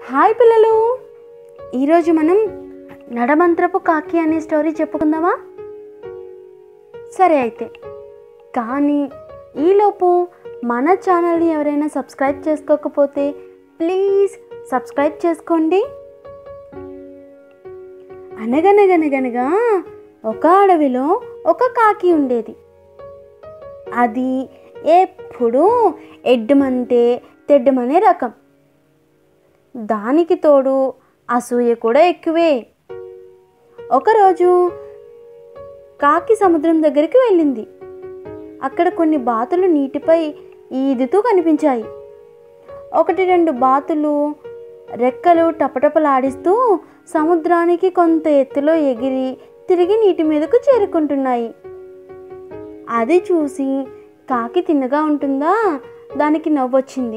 hi పిల్లలు ఈరోజు మనం నడమంత్రపు కాకి అనే స్టోరీ చెప్పుకుందామా సరే అయితే కానీ ఈలోపు మన ఛానల్ని ఎవరైనా సబ్స్క్రైబ్ చేసుకోకపోతే ప్లీజ్ సబ్స్క్రైబ్ చేసుకోండి అనగనగనగనగా ఒక అడవిలో ఒక కాకి ఉండేది అది ఎప్పుడూ ఎడ్డమంటే తెడ్డమనే రకం దానికి తోడు అసూయ కూడా ఎక్కువే ఒకరోజు కాకి సముద్రం దగ్గరికి వెళ్ళింది అక్కడ కొన్ని బాతులు నీటిపై ఈదుతూ కనిపించాయి ఒకటి రెండు బాతులు రెక్కలు టపటపలాడిస్తూ సముద్రానికి కొంత ఎత్తులో ఎగిరి తిరిగి నీటి మీదకు చేరుకుంటున్నాయి అది చూసి కాకి తిన్నగా ఉంటుందా దానికి నవ్వొచ్చింది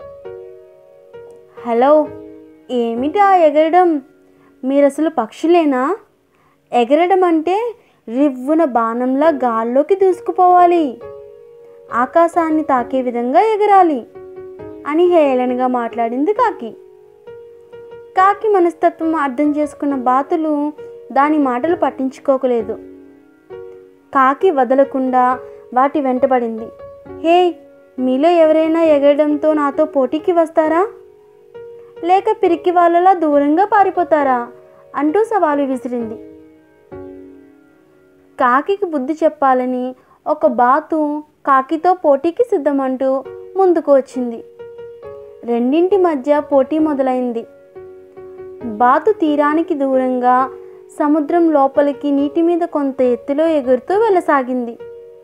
హలో ఏమిటా ఎగరడం మీరు అసలు పక్షులేనా ఎగరడం అంటే రివ్వున బాణంలా గాల్లోకి దూసుకుపోవాలి ఆకాశాన్ని తాకే విధంగా ఎగరాలి అని హేళనగా మాట్లాడింది కాకి కాకి మనస్తత్వం అర్థం చేసుకున్న బాతులు దాని మాటలు పట్టించుకోకలేదు కాకి వదలకుండా వాటి వెంటబడింది హే మీలో ఎవరైనా ఎగరడంతో నాతో పోటీకి వస్తారా లేక పిరికి వాళ్ళలా దూరంగా పారిపోతారా అంటూ సవాలు విసిరింది కాకికి బుద్ధి చెప్పాలని ఒక బాతు కాకితో పోటీకి సిద్ధమంటూ ముందుకు వచ్చింది రెండింటి మధ్య పోటీ మొదలైంది బాతు తీరానికి దూరంగా సముద్రం లోపలికి నీటి మీద కొంత ఎత్తులో ఎగురుతూ వెళ్ళసాగింది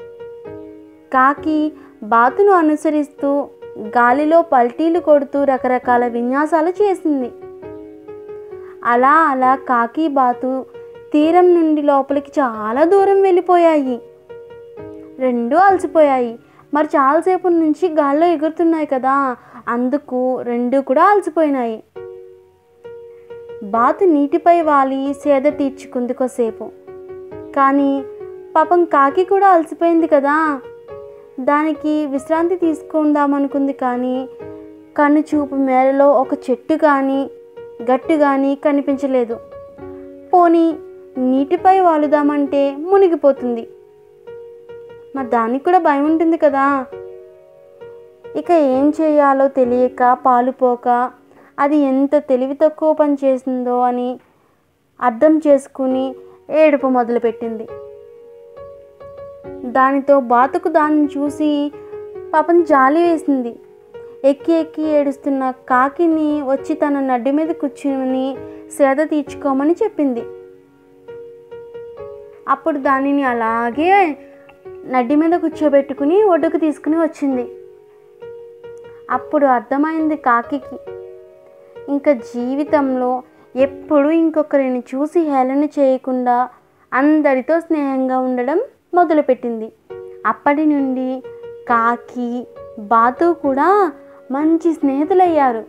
కాకి బాతును అనుసరిస్తూ గాలిలో పల్టీలు కొడుతూ రకరకాల విన్యాసాలు చేసింది అలా అలా కాకి బాతు తీరం నుండి లోపలికి చాలా దూరం వెళ్ళిపోయాయి రెండూ అలసిపోయాయి మరి చాలాసేపు నుంచి గాల్లో ఎగురుతున్నాయి కదా అందుకు రెండు కూడా అలసిపోయినాయి బాతు నీటిపై వాలి సేద తీర్చుకుంది కొద్దిసేపు కానీ పాపం కాకి కూడా అలసిపోయింది కదా దానికి విశ్రాంతి తీసుకుందామనుకుంది కానీ కన్ను చూపు మేరలో ఒక చెట్టు కానీ గట్టు కానీ కనిపించలేదు పోనీ నీటిపై వాలుదామంటే మునిగిపోతుంది మరి దానికి కూడా భయం ఉంటుంది కదా ఇక ఏం చేయాలో తెలియక పాలుపోక అది ఎంత తెలివి తక్కువ పని చేసిందో అని అర్థం చేసుకుని ఏడుపు మొదలుపెట్టింది దానితో బాతుకు దాన్ని చూసి పాపం జాలి వేసింది ఎక్కి ఎక్కి ఏడుస్తున్న కాకిని వచ్చి తన నడ్డి మీద కూర్చుని సేద తీర్చుకోమని చెప్పింది అప్పుడు దానిని అలాగే నడ్డి మీద కూర్చోబెట్టుకుని ఒడ్డుకు తీసుకుని వచ్చింది అప్పుడు అర్థమైంది కాకికి ఇంకా జీవితంలో ఎప్పుడు ఇంకొకరిని చూసి హేళన చేయకుండా అందరితో స్నేహంగా ఉండడం మొదలుపెట్టింది అప్పటి నుండి కాకి బాతు కూడా మంచి స్నేహితులయ్యారు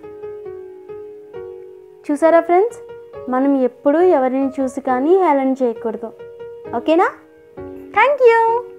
చూసారా ఫ్రెండ్స్ మనం ఎప్పుడూ ఎవరిని చూసి కానీ హేళన చేయకూడదు ఓకేనా థ్యాంక్ యూ